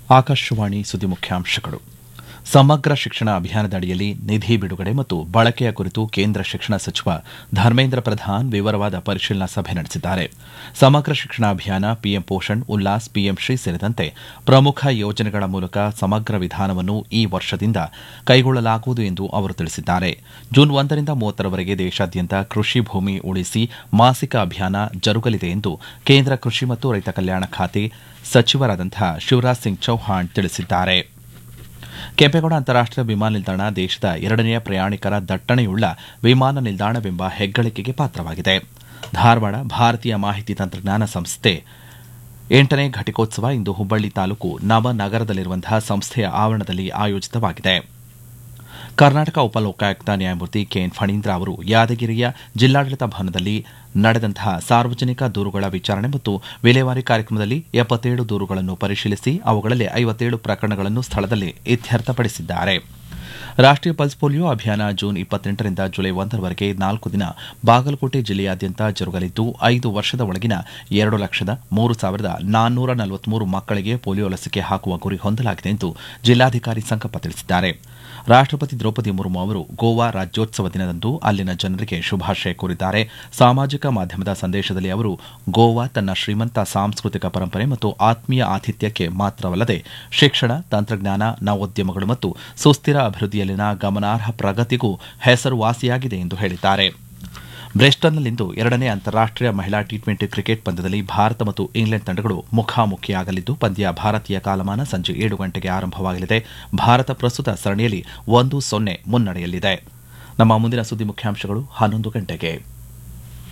ಆಕಾಶವಾಣಿ ಸುದ್ದಿ ಮುಖ್ಯಾಂಶಗಳು ಸಮಗ್ರ ಶಿಕ್ಷಣ ಅಭಿಯಾನದಡಿಯಲ್ಲಿ ನಿಧಿ ಬಿಡುಗಡೆ ಮತ್ತು ಬಳಕೆಯ ಕುರಿತು ಕೇಂದ್ರ ಶಿಕ್ಷಣ ಸಚಿವ ಧರ್ಮೇಂದ್ರ ಪ್ರಧಾನ್ ವಿವರವಾದ ಪರಿಶೀಲನಾ ಸಭೆ ನಡೆಸಿದ್ದಾರೆ ಸಮಗ್ರ ಶಿಕ್ಷಣ ಅಭಿಯಾನ ಪಿಎಂ ಪೋಷಣ್ ಉಲ್ಲಾಸ್ ಪಿಎಂ ಶ್ರೀ ಸೇರಿದಂತೆ ಪ್ರಮುಖ ಯೋಜನೆಗಳ ಮೂಲಕ ಸಮಗ್ರ ವಿಧಾನವನ್ನು ಈ ವರ್ಷದಿಂದ ಕೈಗೊಳ್ಳಲಾಗುವುದು ಎಂದು ಅವರು ತಿಳಿಸಿದ್ದಾರೆ ಜೂನ್ ಒಂದರಿಂದ ಮೂವತ್ತರವರೆಗೆ ದೇಶಾದ್ಯಂತ ಕೃಷಿ ಭೂಮಿ ಉಳಿಸಿ ಮಾಸಿಕ ಅಭಿಯಾನ ಜರುಗಲಿದೆ ಎಂದು ಕೇಂದ್ರ ಕೃಷಿ ಮತ್ತು ರೈತ ಕಲ್ಯಾಣ ಖಾತೆ ಸಚಿವರಾದಂತಹ ಶಿವರಾಜ್ ಸಿಂಗ್ ಚೌಹಾಣ್ ತಿಳಿಸಿದ್ದಾರೆ ಕೆಂಪೇಗೌಡ ಅಂತಾರಾಷ್ಟೀಯ ವಿಮಾನ ನಿಲ್ದಾಣ ದೇಶದ ಎರಡನೆಯ ಪ್ರಯಾಣಿಕರ ದಟ್ಟಣೆಯುಳ್ಳ ವಿಮಾನ ನಿಲ್ದಾಣವೆಂಬ ಹೆಗ್ಗಳಿಕೆಗೆ ಪಾತ್ರವಾಗಿದೆ ಧಾರವಾಡ ಭಾರತೀಯ ಮಾಹಿತಿ ತಂತ್ರಜ್ಞಾನ ಸಂಸ್ಥೆ ಎಂಟನೇ ಘಟಿಕೋತ್ಸವ ಇಂದು ಹುಬ್ಬಳ್ಳಿ ತಾಲೂಕು ನವನಗರದಲ್ಲಿರುವಂತಹ ಸಂಸ್ಥೆಯ ಆವರಣದಲ್ಲಿ ಆಯೋಜಿತವಾಗಿದೆ ಕರ್ನಾಟಕ ಉಪಲೋಕಾಯುಕ್ತ ನ್ಯಾಯಮೂರ್ತಿ ಕೆಎನ್ ಫಣೀಂದ್ರ ಅವರು ಯಾದಗಿರಿಯ ಜಿಲ್ಲಾಡಳಿತ ಭವನದಲ್ಲಿ ನಡೆದಂತಹ ಸಾರ್ವಜನಿಕ ದೂರುಗಳ ವಿಚಾರಣೆ ಮತ್ತು ವಿಲೇವಾರಿ ಕಾರ್ಯಕ್ರಮದಲ್ಲಿ ಎಪ್ಪತ್ತೇಳು ದೂರುಗಳನ್ನು ಪರಿಶೀಲಿಸಿ ಅವುಗಳಲ್ಲಿ ಐವತ್ತೇಳು ಪ್ರಕರಣಗಳನ್ನು ಸ್ಥಳದಲ್ಲಿ ಇತ್ಯರ್ಥಪಡಿಸಿದ್ದಾರೆ ರಾಷ್ಟೀಯ ಪಲ್ಸ್ ಪೋಲಿಯೋ ಅಭಿಯಾನ ಜೂನ್ ಇಪ್ಪತ್ತೆಂಟರಿಂದ ಜುಲೈ ಒಂದರವರೆಗೆ ನಾಲ್ಕು ದಿನ ಬಾಗಲಕೋಟೆ ಜಿಲ್ಲೆಯಾದ್ಯಂತ ಜರುಗಲಿದ್ದು ಐದು ವರ್ಷದ ಒಳಗಿನ ಎರಡು ಲಕ್ಷದ ಮೂರು ಸಾವಿರದ ನಾನ್ನೂರ ನಲವತ್ಮೂರು ಮಕ್ಕಳಿಗೆ ಪೋಲಿಯೋ ಲಸಿಕೆ ಹಾಕುವ ಗುರಿ ಹೊಂದಲಾಗಿದೆ ಎಂದು ಜಿಲ್ಲಾಧಿಕಾರಿ ಸಂಕಪ್ಪ ತಿಳಿಸಿದ್ದಾರೆ ರಾಷ್ಟಪತಿ ದ್ರೌಪದಿ ಮುರ್ಮು ಅವರು ಗೋವಾ ರಾಜ್ಯೋತ್ಸವ ದಿನದಂದು ಅಲ್ಲಿನ ಜನರಿಗೆ ಶುಭಾಶಯ ಕೋರಿದ್ದಾರೆ ಸಾಮಾಜಿಕ ಮಾಧ್ಯಮದ ಸಂದೇಶದಲ್ಲಿ ಅವರು ಗೋವಾ ತನ್ನ ಶ್ರೀಮಂತ ಸಾಂಸ್ಕೃತಿಕ ಪರಂಪರೆ ಮತ್ತು ಆತ್ಮೀಯ ಆತಿಥ್ಯಕ್ಕೆ ಮಾತ್ರವಲ್ಲದೆ ಶಿಕ್ಷಣ ತಂತ್ರಜ್ಞಾನ ನವೋದ್ಯಮಗಳು ಮತ್ತು ಸುಸ್ಥಿರ ಅಭಿವೃದ್ಧಿಯಲ್ಲಿನ ಗಮನಾರ್ಹ ಪ್ರಗತಿಗೂ ಹೆಸರುವಾಸಿಯಾಗಿದೆ ಎಂದು ಹೇಳಿದ್ದಾರೆ ಬ್ರೆಸ್ಟನ್ನಲ್ಲಿಂದು ಎರಡನೇ ಅಂತಾರಾಷ್ಟೀಯ ಮಹಿಳಾ ಟಿ ಟ್ವೆಂಟಿ ಕ್ರಿಕೆಟ್ ಪಂದ್ಯದಲ್ಲಿ ಭಾರತ ಮತ್ತು ಇಂಗ್ಲೆಂಡ್ ತಂಡಗಳು ಮುಖಾಮುಖಿಯಾಗಲಿದ್ದು ಪಂದ್ಯ ಭಾರತೀಯ ಕಾಲಮಾನ ಸಂಜೆ ಏಳು ಗಂಟೆಗೆ ಆರಂಭವಾಗಲಿದೆ ಭಾರತ ಪ್ರಸ್ತುತ ಸರಣಿಯಲ್ಲಿ ಒಂದು ಸೊನ್ನೆ ಮುನ್ನಡೆಯಲ್ಲಿದೆ ನಮ್ಮ ಮುಂದಿನ ಸುದ್ದಿ ಮುಖ್ಯಾಂಶಗಳು ಹನ್ನೊಂದು ಗಂಟೆಗೆ